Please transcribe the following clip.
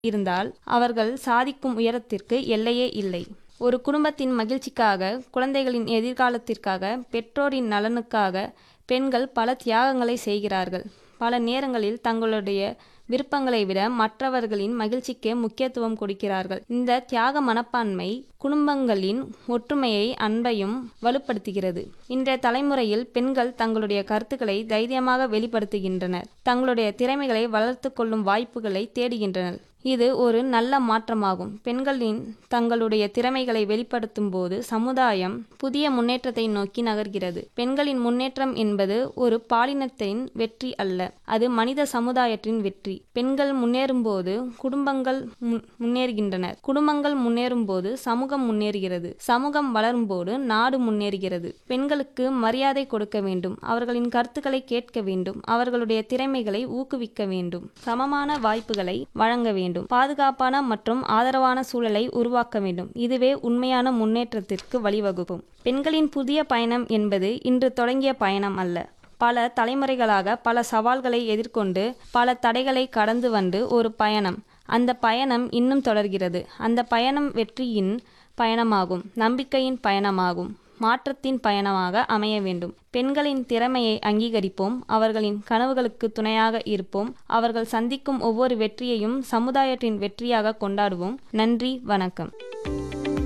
இருந்தால் அவர்கள் சாதிக்கும் உயரத்திற்கு எல்லையே இல்லை ஒரு குடும்பத்தின் மகிழ்ச்சிக்காக குழந்தைகளின் எதிர்காலத்திற்காக பெற்றோரின் நலனுக்காக பெண்கள் பல தியாகங்களை செய்கிறார்கள் பல நேரங்களில் தங்களுடைய விருப்பங்களை விட மற்றவர்களின் மகிழ்ச்சிக்கே முக்கியத்துவம் கொடுக்கிறார்கள் இந்த தியாக மனப்பான்மை குடும்பங்களின் ஒற்றுமையை அன்பையும் வலுப்படுத்துகிறது இன்றைய தலைமுறையில் பெண்கள் தங்களுடைய கருத்துக்களை தைரியமாக வெளிப்படுத்துகின்றனர் தங்களுடைய திறமைகளை வளர்த்து கொள்ளும் வாய்ப்புகளை தேடுகின்றனர் இது ஒரு நல்ல மாற்றமாகும் பெண்களின் தங்களுடைய திறமைகளை வெளிப்படுத்தும் போது சமுதாயம் புதிய முன்னேற்றத்தை நோக்கி நகர்கிறது பெண்களின் முன்னேற்றம் என்பது ஒரு பாலினத்தின் வெற்றி அல்ல அது மனித சமுதாயத்தின் வெற்றி பெண்கள் முன்னேறும்போது குடும்பங்கள் முன்னேறுகின்றனர் குடும்பங்கள் முன்னேறும் போது சமூகம் முன்னேறுகிறது சமூகம் வளரும்போது நாடு முன்னேறுகிறது பெண்களுக்கு மரியாதை கொடுக்க வேண்டும் அவர்களின் கருத்துக்களை கேட்க வேண்டும் அவர்களுடைய திறமைகளை ஊக்குவிக்க வேண்டும் சமமான வாய்ப்புகளை வழங்க வேண்டும் வேண்டும் பாதுகாப்பான மற்றும் ஆதரவான சூழலை உருவாக்க வேண்டும் இதுவே உண்மையான முன்னேற்றத்திற்கு வழிவகுக்கும் பெண்களின் புதிய பயணம் என்பது இன்று தொடங்கிய பயணம் அல்ல பல தலைமுறைகளாக பல சவால்களை எதிர்கொண்டு பல தடைகளை கடந்து வந்து ஒரு பயணம் அந்த பயணம் இன்னும் தொடர்கிறது அந்த பயணம் வெற்றியின் பயணமாகும் நம்பிக்கையின் பயணமாகும் மாற்றத்தின் பயணமாக அமைய வேண்டும் பெண்களின் திறமையை அங்கீகரிப்போம் அவர்களின் கனவுகளுக்கு துணையாக இருப்போம் அவர்கள் சந்திக்கும் ஒவ்வொரு வெற்றியையும் சமுதாயத்தின் வெற்றியாக கொண்டாடுவோம் நன்றி வணக்கம்